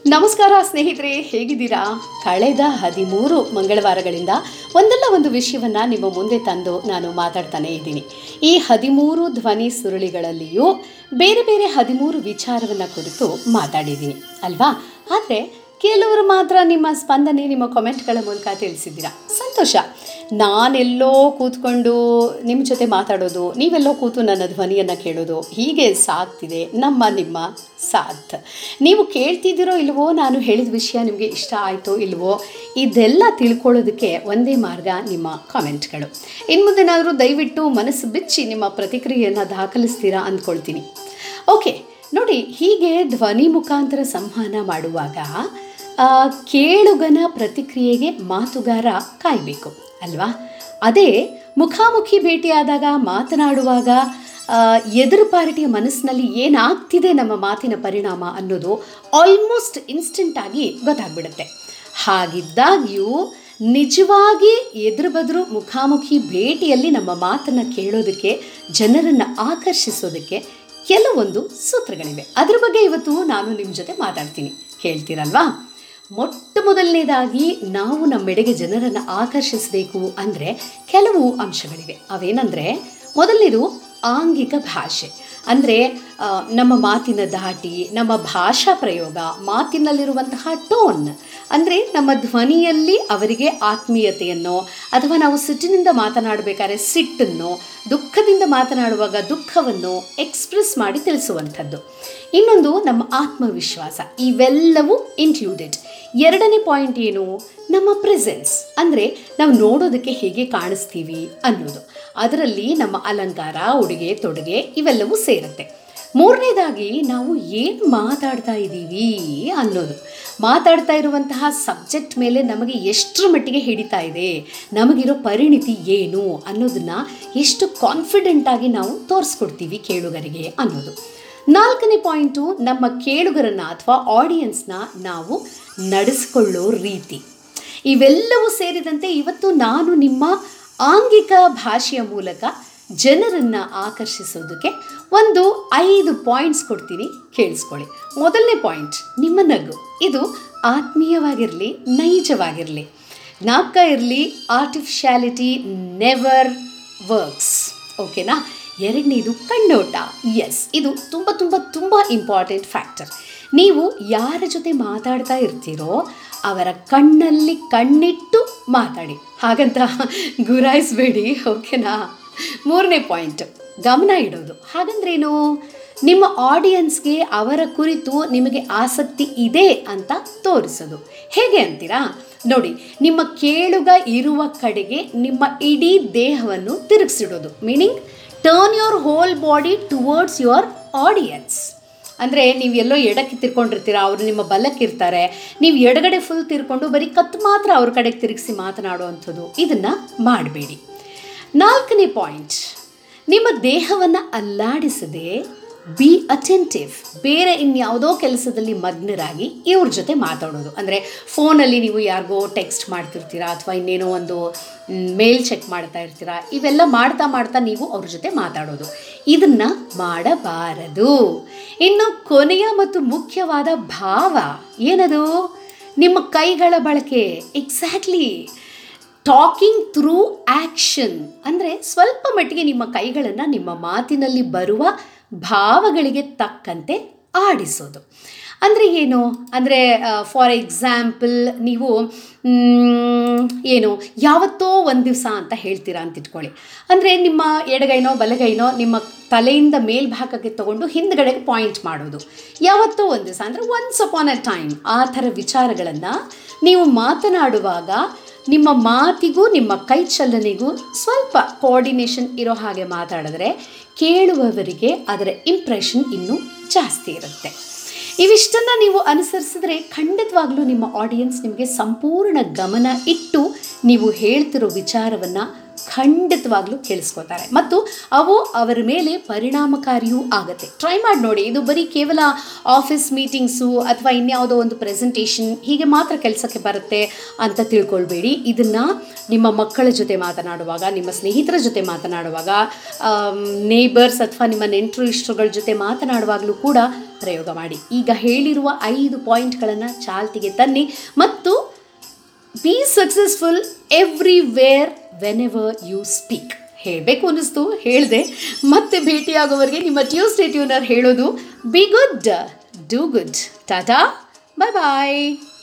ನಮಸ್ಕಾರ ಸ್ನೇಹಿತರೆ ಹೇಗಿದ್ದೀರಾ ಕಳೆದ ಹದಿಮೂರು ಮಂಗಳವಾರಗಳಿಂದ ಒಂದಲ್ಲ ಒಂದು ವಿಷಯವನ್ನು ನಿಮ್ಮ ಮುಂದೆ ತಂದು ನಾನು ಮಾತಾಡ್ತಾನೆ ಇದ್ದೀನಿ ಈ ಹದಿಮೂರು ಧ್ವನಿ ಸುರುಳಿಗಳಲ್ಲಿಯೂ ಬೇರೆ ಬೇರೆ ಹದಿಮೂರು ವಿಚಾರವನ್ನು ಕುರಿತು ಮಾತಾಡಿದ್ದೀನಿ ಅಲ್ವಾ ಆದರೆ ಕೆಲವರು ಮಾತ್ರ ನಿಮ್ಮ ಸ್ಪಂದನೆ ನಿಮ್ಮ ಕಾಮೆಂಟ್ಗಳ ಮೂಲಕ ತಿಳಿಸಿದ್ದೀರಾ ಸಂತೋಷ ನಾನೆಲ್ಲೋ ಕೂತ್ಕೊಂಡು ನಿಮ್ಮ ಜೊತೆ ಮಾತಾಡೋದು ನೀವೆಲ್ಲೋ ಕೂತು ನನ್ನ ಧ್ವನಿಯನ್ನು ಕೇಳೋದು ಹೀಗೆ ಸಾಗ್ತಿದೆ ನಮ್ಮ ನಿಮ್ಮ ಸಾಥ್ ನೀವು ಕೇಳ್ತಿದ್ದೀರೋ ಇಲ್ವೋ ನಾನು ಹೇಳಿದ ವಿಷಯ ನಿಮಗೆ ಇಷ್ಟ ಆಯಿತೋ ಇಲ್ವೋ ಇದೆಲ್ಲ ತಿಳ್ಕೊಳ್ಳೋದಕ್ಕೆ ಒಂದೇ ಮಾರ್ಗ ನಿಮ್ಮ ಕಾಮೆಂಟ್ಗಳು ಇನ್ನು ಮುಂದೆನಾದರೂ ದಯವಿಟ್ಟು ಮನಸ್ಸು ಬಿಚ್ಚಿ ನಿಮ್ಮ ಪ್ರತಿಕ್ರಿಯೆಯನ್ನು ದಾಖಲಿಸ್ತೀರಾ ಅಂದ್ಕೊಳ್ತೀನಿ ಓಕೆ ನೋಡಿ ಹೀಗೆ ಧ್ವನಿ ಮುಖಾಂತರ ಸಂವಹನ ಮಾಡುವಾಗ ಆ, ಕೇಳುಗನ ಪ್ರತಿಕ್ರಿಯೆಗೆ ಮಾತುಗಾರ ಕಾಯಬೇಕು ಅಲ್ವಾ ಅದೇ ಮುಖಾಮುಖಿ ಭೇಟಿಯಾದಾಗ ಮಾತನಾಡುವಾಗ ಆ, ಎದುರು ಪಾರ್ಟಿಯ ಮನಸ್ಸಿನಲ್ಲಿ ಏನಾಗ್ತಿದೆ ನಮ್ಮ ಮಾತಿನ ಪರಿಣಾಮ ಅನ್ನೋದು ಆಲ್ಮೋಸ್ಟ್ ಇನ್ಸ್ಟೆಂಟಾಗಿ ಗೊತ್ತಾಗ್ಬಿಡುತ್ತೆ ಹಾಗಿದ್ದಾಗ್ಯೂ ನಿಜವಾಗಿ ಎದುರು ಬದುರು ಮುಖಾಮುಖಿ ಭೇಟಿಯಲ್ಲಿ ನಮ್ಮ ಮಾತನ್ನು ಕೇಳೋದಕ್ಕೆ ಜನರನ್ನು ಆಕರ್ಷಿಸೋದಕ್ಕೆ ಕೆಲವೊಂದು ಸೂತ್ರಗಳಿವೆ ಅದ್ರ ಬಗ್ಗೆ ಇವತ್ತು ನಾನು ನಿಮ್ಮ ಜೊತೆ ಮಾತಾಡ್ತೀನಿ ಹೇಳ್ತೀರಲ್ವಾ ಮೊಟ್ಟ ಮೊದಲನೇದಾಗಿ ನಾವು ನಮ್ಮೆಡೆಗೆ ಜನರನ್ನು ಆಕರ್ಷಿಸಬೇಕು ಅಂದರೆ ಕೆಲವು ಅಂಶಗಳಿವೆ ಅವೇನೆಂದರೆ ಮೊದಲನೇದು ಆಂಗಿಕ ಭಾಷೆ ಅಂದರೆ ನಮ್ಮ ಮಾತಿನ ಧಾಟಿ ನಮ್ಮ ಭಾಷಾ ಪ್ರಯೋಗ ಮಾತಿನಲ್ಲಿರುವಂತಹ ಟೋನ್ ಅಂದರೆ ನಮ್ಮ ಧ್ವನಿಯಲ್ಲಿ ಅವರಿಗೆ ಆತ್ಮೀಯತೆಯನ್ನು ಅಥವಾ ನಾವು ಸಿಟ್ಟಿನಿಂದ ಮಾತನಾಡಬೇಕಾದ್ರೆ ಸಿಟ್ಟನ್ನು ದುಃಖದಿಂದ ಮಾತನಾಡುವಾಗ ದುಃಖವನ್ನು ಎಕ್ಸ್ಪ್ರೆಸ್ ಮಾಡಿ ತಿಳಿಸುವಂಥದ್ದು ಇನ್ನೊಂದು ನಮ್ಮ ಆತ್ಮವಿಶ್ವಾಸ ಇವೆಲ್ಲವೂ ಇನ್ಕ್ಲೂಡೆಡ್ ಎರಡನೇ ಪಾಯಿಂಟ್ ಏನು ನಮ್ಮ ಪ್ರೆಸೆನ್ಸ್ ಅಂದರೆ ನಾವು ನೋಡೋದಕ್ಕೆ ಹೇಗೆ ಕಾಣಿಸ್ತೀವಿ ಅನ್ನೋದು ಅದರಲ್ಲಿ ನಮ್ಮ ಅಲಂಕಾರ ಉಡುಗೆ ತೊಡುಗೆ ಇವೆಲ್ಲವೂ ಸೇರುತ್ತೆ ಮೂರನೇದಾಗಿ ನಾವು ಏನು ಮಾತಾಡ್ತಾ ಇದ್ದೀವಿ ಅನ್ನೋದು ಮಾತಾಡ್ತಾ ಇರುವಂತಹ ಸಬ್ಜೆಕ್ಟ್ ಮೇಲೆ ನಮಗೆ ಎಷ್ಟರ ಮಟ್ಟಿಗೆ ಹಿಡಿತಾ ಇದೆ ನಮಗಿರೋ ಪರಿಣಿತಿ ಏನು ಅನ್ನೋದನ್ನು ಎಷ್ಟು ಕಾನ್ಫಿಡೆಂಟಾಗಿ ನಾವು ತೋರಿಸ್ಕೊಡ್ತೀವಿ ಕೇಳುಗರಿಗೆ ಅನ್ನೋದು ನಾಲ್ಕನೇ ಪಾಯಿಂಟು ನಮ್ಮ ಕೇಳುಗರನ್ನ ಅಥವಾ ಆಡಿಯನ್ಸ್ನ ನಾವು ನಡೆಸ್ಕೊಳ್ಳೋ ರೀತಿ ಇವೆಲ್ಲವೂ ಸೇರಿದಂತೆ ಇವತ್ತು ನಾನು ನಿಮ್ಮ ಆಂಗಿಕ ಭಾಷೆಯ ಮೂಲಕ ಜನರನ್ನು ಆಕರ್ಷಿಸೋದಕ್ಕೆ ಒಂದು ಐದು ಪಾಯಿಂಟ್ಸ್ ಕೊಡ್ತೀನಿ ಕೇಳಿಸ್ಕೊಳ್ಳಿ ಮೊದಲನೇ ಪಾಯಿಂಟ್ ನಿಮ್ಮ ನಗು ಇದು ಆತ್ಮೀಯವಾಗಿರಲಿ ನೈಜವಾಗಿರಲಿ ಜ್ಞಾಪಕ ಇರಲಿ ಆರ್ಟಿಫಿಷಿಯಾಲಿಟಿ ನೆವರ್ ವರ್ಕ್ಸ್ ಓಕೆನಾ ಎರಡನೇದು ಕಣ್ಣೋಟ ಎಸ್ ಇದು ತುಂಬ ತುಂಬ ತುಂಬ ಇಂಪಾರ್ಟೆಂಟ್ ಫ್ಯಾಕ್ಟರ್ ನೀವು ಯಾರ ಜೊತೆ ಮಾತಾಡ್ತಾ ಇರ್ತೀರೋ ಅವರ ಕಣ್ಣಲ್ಲಿ ಕಣ್ಣಿಟ್ಟು ಮಾತಾಡಿ ಹಾಗಂತ ಗುರಾಯಿಸ್ಬೇಡಿ ಓಕೆನಾ ಮೂರನೇ ಪಾಯಿಂಟ್ ಗಮನ ಇಡೋದು ಹಾಗಂದ್ರೇನು ನಿಮ್ಮ ಆಡಿಯನ್ಸ್ಗೆ ಅವರ ಕುರಿತು ನಿಮಗೆ ಆಸಕ್ತಿ ಇದೆ ಅಂತ ತೋರಿಸೋದು ಹೇಗೆ ಅಂತೀರಾ ನೋಡಿ ನಿಮ್ಮ ಕೇಳುಗ ಇರುವ ಕಡೆಗೆ ನಿಮ್ಮ ಇಡೀ ದೇಹವನ್ನು ತಿರುಗಿಸಿಡೋದು meaning turn your whole body towards your audience ಅಂದರೆ ನೀವು ಎಲ್ಲೋ ಎಡಕ್ಕೆ ತಿರ್ಕೊಂಡಿರ್ತೀರ ಅವರು ನಿಮ್ಮ ಬಲಕ್ಕಿರ್ತಾರೆ ನೀವು ಎಡಗಡೆ ಫುಲ್ ತಿರ್ಕೊಂಡು ಬರೀ ಕತ್ತು ಮಾತ್ರ ಅವ್ರ ಕಡೆಗೆ ತಿರುಗಿಸಿ ಮಾತನಾಡುವಂಥದ್ದು ಇದನ್ನು ಮಾಡಬೇಡಿ ನಾಲ್ಕನೇ ಪಾಯಿಂಟ್ ನಿಮ್ಮ ದೇಹವನ್ನು ಅಲ್ಲಾಡಿಸದೆ ಬಿ ಅಟೆಂಟಿವ್ ಬೇರೆ ಇನ್ಯಾವುದೋ ಕೆಲಸದಲ್ಲಿ ಮಗ್ನರಾಗಿ ಇವ್ರ ಜೊತೆ ಮಾತಾಡೋದು ಅಂದರೆ ಫೋನಲ್ಲಿ ನೀವು ಯಾರಿಗೋ ಟೆಕ್ಸ್ಟ್ ಮಾಡ್ತಿರ್ತೀರಾ ಅಥವಾ ಇನ್ನೇನೋ ಒಂದು ಮೇಲ್ ಚೆಕ್ ಮಾಡ್ತಾ ಇರ್ತೀರಾ ಇವೆಲ್ಲ ಮಾಡ್ತಾ ಮಾಡ್ತಾ ನೀವು ಅವ್ರ ಜೊತೆ ಮಾತಾಡೋದು ಇದನ್ನು ಮಾಡಬಾರದು ಇನ್ನು ಕೊನೆಯ ಮತ್ತು ಮುಖ್ಯವಾದ ಭಾವ ಏನದು ನಿಮ್ಮ ಕೈಗಳ ಬಳಕೆ ಎಕ್ಸಾಕ್ಟ್ಲಿ ಟಾಕಿಂಗ್ ಥ್ರೂ ಆ್ಯಕ್ಷನ್ ಅಂದರೆ ಸ್ವಲ್ಪ ಮಟ್ಟಿಗೆ ನಿಮ್ಮ ಕೈಗಳನ್ನು ನಿಮ್ಮ ಮಾತಿನಲ್ಲಿ ಬರುವ ಭಾವಗಳಿಗೆ ತಕ್ಕಂತೆ ಆಡಿಸೋದು ಅಂದರೆ ಏನು ಅಂದರೆ ಫಾರ್ ಎಕ್ಸಾಂಪಲ್ ನೀವು ಮ್, ಏನು ಯಾವತ್ತೋ ಒಂದು ದಿವಸ ಅಂತ ಹೇಳ್ತೀರಾ ಅಂತ ಇಟ್ಕೊಳ್ಳಿ ಅಂದರೆ ನಿಮ್ಮ ಎಡಗೈನೋ ಬಲಗೈನೋ ನಿಮ್ಮ ತಲೆಯಿಂದ ಮೇಲ್ಭಾಗಕ್ಕೆ ತಗೊಂಡು ಹಿಂದ್ಗಡೆಗೆ ಪಾಯಿಂಟ್ ಮಾಡೋದು ಯಾವತ್ತೋ ಒಂದು ದಿವಸ ಅಂದರೆ ಒನ್ಸ್ ಅಪಾನ್ ಅ ಟೈಮ್ ಆ ಥರ ವಿಚಾರಗಳನ್ನು ನೀವು ಮಾತನಾಡುವಾಗ ನಿಮ್ಮ ಮಾತಿಗೂ ನಿಮ್ಮ ಕೈ ಚಲನೆಗೂ ಸ್ವಲ್ಪ ಕೋಆರ್ಡಿನೇಷನ್ ಇರೋ ಹಾಗೆ ಮಾತಾಡಿದ್ರೆ ಕೇಳುವವರಿಗೆ ಅದರ ಇಂಪ್ರೆಷನ್ ಇನ್ನೂ ಜಾಸ್ತಿ ಇರುತ್ತೆ ಇವಿಷ್ಟನ್ನು ನೀವು ಅನುಸರಿಸಿದ್ರೆ ಖಂಡಿತವಾಗ್ಲೂ ನಿಮ್ಮ ಆಡಿಯನ್ಸ್ ನಿಮಗೆ ಸಂಪೂರ್ಣ ಗಮನ ಇಟ್ಟು ನೀವು ಹೇಳ್ತಿರೋ ವಿಚಾರವನ್ನು ಖಂಡಿತವಾಗ್ಲೂ ಕೇಳಿಸ್ಕೋತಾರೆ ಮತ್ತು ಅವು ಅವರ ಮೇಲೆ ಪರಿಣಾಮಕಾರಿಯೂ ಆಗುತ್ತೆ ಟ್ರೈ ಮಾಡಿ ನೋಡಿ ಇದು ಬರೀ ಕೇವಲ ಆಫೀಸ್ ಮೀಟಿಂಗ್ಸು ಅಥವಾ ಇನ್ಯಾವುದೋ ಒಂದು ಪ್ರೆಸೆಂಟೇಷನ್ ಹೀಗೆ ಮಾತ್ರ ಕೆಲಸಕ್ಕೆ ಬರುತ್ತೆ ಅಂತ ತಿಳ್ಕೊಳ್ಬೇಡಿ ಇದನ್ನು ನಿಮ್ಮ ಮಕ್ಕಳ ಜೊತೆ ಮಾತನಾಡುವಾಗ ನಿಮ್ಮ ಸ್ನೇಹಿತರ ಜೊತೆ ಮಾತನಾಡುವಾಗ ನೇಬರ್ಸ್ ಅಥವಾ ನಿಮ್ಮ ನೆಂಟರು ಇಷ್ಟರುಗಳ ಜೊತೆ ಮಾತನಾಡುವಾಗಲೂ ಕೂಡ ಪ್ರಯೋಗ ಮಾಡಿ ಈಗ ಹೇಳಿರುವ ಐದು ಪಾಯಿಂಟ್ಗಳನ್ನು ಚಾಲ್ತಿಗೆ ತನ್ನಿ ಮತ್ತು be successful everywhere whenever you speak ಹೇಳಬೇಕು ಅನ್ನಿಸ್ತು ಹೇಳಿದೆ ಮತ್ತೆ ಭೇಟಿಯಾಗೋವರೆಗೆ ನಿಮ್ಮ ಟ್ಯೂಸ್ಡೇ ಟ್ಯೂನರ್ ಹೇಳೋದು be good do good tata bye bye